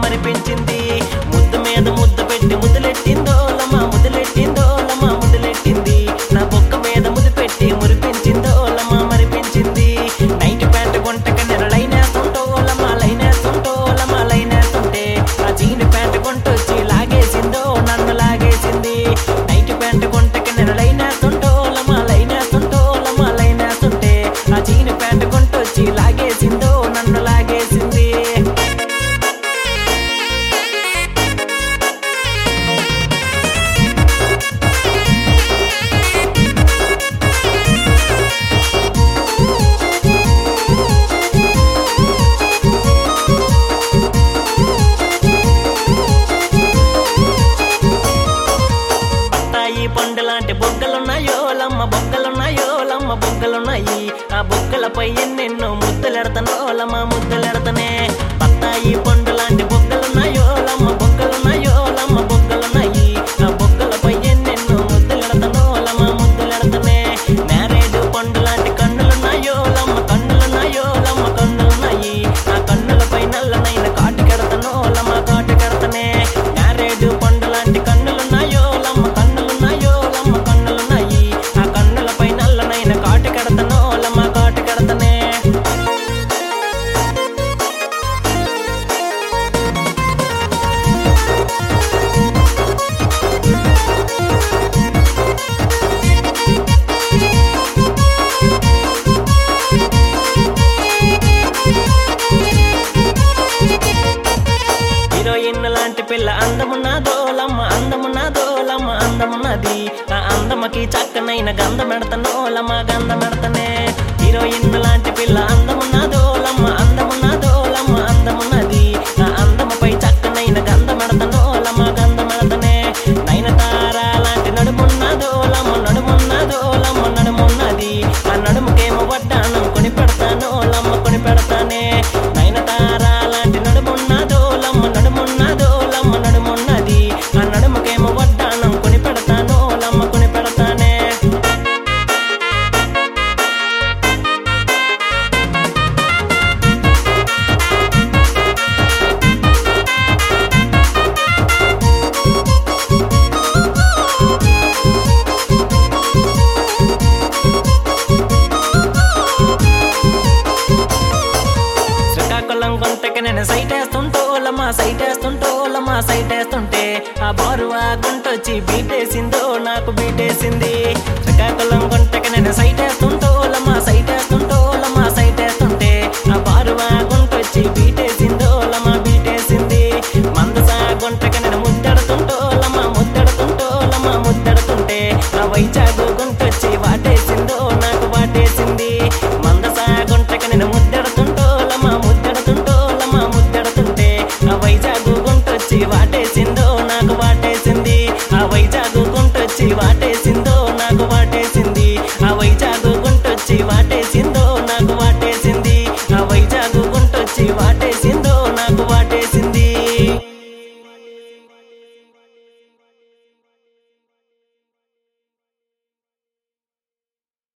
మరిపించింది ముద్దు మీద ముద్దు పెట్టి ముద్దులెట్టిందో లమ్మ ముద్దులెట్టిందో లమ్మ ముద్దులెట్టింది నా బొక్క మీద ముద్దు పెట్టి మురిపించిందో లమ్మ మరిపించింది నైట్ ప్యాంట్ గుంటక నేను లైనేస్తుంటో లమ్మ లైనేస్తుంటో లమ్మ లైనేస్తుంటే ఆ జీన్ ప్యాంట్ గుంటొచ్చి లాగేసిందో నన్ను లాగేసింది నైట్ ప్యాంట్ గుంటకి నేను లైనేస్తుంటో లమ్మ లైనేస్తుంటో లమ్మ లైనేస్తుంటే ఆ జీన్ ప్యాంట్ గుంటొచ్చి లాగేసిందో నన్ను లాగేసింది బత్తాయి పండు లాంటి బొగ్గలున్నాయో లమ్మ బొగ్గలున్నాయో లమ్మ బొగ్గలున్నాయి ఆ బొగ్గలపై ఎన్నెన్నో ముద్దులెడతనో లమ్మ ముద్దులెడతనే బత్తాయి పండు లాంటి బొగ్గలున్నాయో లమ్మ బొగ్గలున్నాయో లమ్మ బొగ్గలున్నాయి ఆ బొగ్గలపై ఎన్నెన్నో ముద్దులెడతనో లమ్మ ముద్దులెడతనే నేరేడు పండు లాంటి కన్నులున్నాయో లమ్మ కన్నులున్నాయో లమ్మ కన్నులున్నాయి ఆ కన్నులపై నల్లనైన కాటు కెడతనో లమ్మ కాటు కెడతనే నేరేడు పండు లాంటి కన్నులున్నాయో లమ్మ కన్నులున్నాయో లమ్మ కన్నులున్నాయి ఆ కన్నులపై నల్లనైన కాటు కెడతనో లమ్మ కాటు కెడతనే హీరోయిన్ లాంటి పిల్ల అందమున్నదో లమ్మ అందమున్నదో లమ్మ అందమున్నది ఆ అందమకి చక్కనైన గంధమెడతనో లమ్మ గంధమెడతనే హీరోయిన్ లాంటి పిల్ల అందమున్నదో లమ్మ అందమున్నదో లమ్మ అందమున్నది ఆ అందముపై చక్కనైన గంధమెడతనో లమ్మ గంధమెడతనే నయనతార లాంటి నడుమున్నదో లమ్మ నడుమున్నదో లమ్మ నడుమున్నది ఆ నడుముకేమో వడ్డానం కొని పెడతానో లమ్మ కొని పెడతానే నయనతార లాంటి నడుమున్నదో లమ్మ నడుమున్నదో లమ్మ నడుమున్నది ఆ నడుముకేమో వడ్డానం కొని పెడతానో లమ్మ కొని పెడతానే శ్రీకాకుళం గుంటకి నేను సైట్ వేస్తుంటో లమ్మా సైట్ వేస్తుంటో లమ్మా సైట్ వేస్తుంటే ఆ బారువా గుంటొచ్చి బీటేసిందో నాకు బీటేసింది శ్రీకాకుళం గుంటకి నేను సైట్ వేస్తుంటో లమ్మా సైట్ వేస్తుంటో